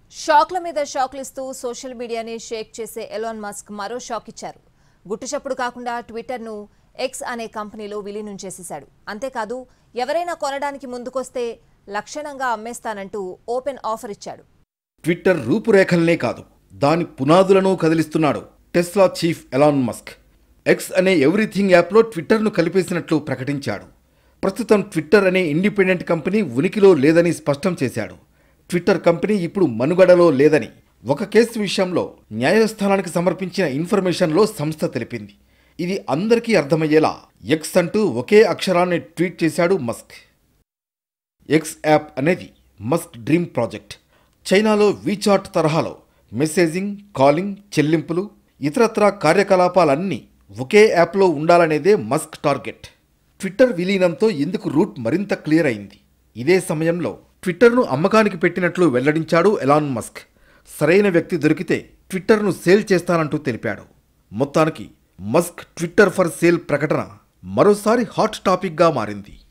షాక్ల మీద షాక్లు ఇస్తూ సోషల్ మీడియాని షేక్ చేసే ఎలాన్ మస్క్ మరో షాక్ ఇచ్చారు గుట్టుచప్పుడు కాకుండా ట్విట్టర్ను ఎక్స్ అనే కంపెనీలో విలీనం చేసేశాడు అంతేకాదు ఎవరైనా కొనడానికి ముందుకొస్తే లక్షణంగా అమ్మేస్తానంటూ ఓపెన్ ఆఫర్ ఇచ్చాడు ట్విట్టర్ రూపురేఖలనే కాదు దాని పునాదులను కదిలిస్తున్నాడు Tesla chief Elon Musk X అనే ఎవ్రీథింగ్ యాప్లో ట్విట్టర్ను కలిపేసినట్లు ప్రకటించాడు ప్రస్తుతం ట్విట్టర్ అనే ఇండిపెండెంట్ కంపెనీ ఉనికిలో లేదని స్పష్టం చేశాడు ట్విట్టర్ కంపెనీ ఇప్పుడు మనుగడలో లేదని ఒక కేసు విషయంలో న్యాయస్థానానికి సమర్పించిన ఇన్ఫర్మేషన్లో సంస్థ తెలిపింది ఇది అందరికీ అర్థమయ్యేలా ఎక్స్ అంటూ ఒకే అక్షరాన్ని ట్వీట్ చేశాడు మస్క్ ఎక్స్ యాప్ అనేది మస్క్ డ్రీమ్ ప్రాజెక్ట్ చైనాలో వీచాట్ తరహాలో మెసేజింగ్ కాలింగ్ చెల్లింపులు ఇతరత్రా కార్యకలాపాలన్నీ ఒకే యాప్లో ఉండాలనేదే మస్క్ టార్గెట్ ట్విట్టర్ విలీనంతో ఇందుకు రూట్ మరింత క్లియర్ అయింది ఇదే సమయంలో ట్విట్టర్ను అమ్మకానికి పెట్టినట్లు వెల్లడించాడు ఎలాన్ మస్క్ సరైన వ్యక్తి దొరికితే ట్విట్టర్ను సేల్ చేస్తానంటూ తెలిపాడు మొత్తానికి మస్క్ ట్విట్టర్ ఫర్ సేల్ ప్రకటన మరోసారి హాట్ టాపిక్గా మారింది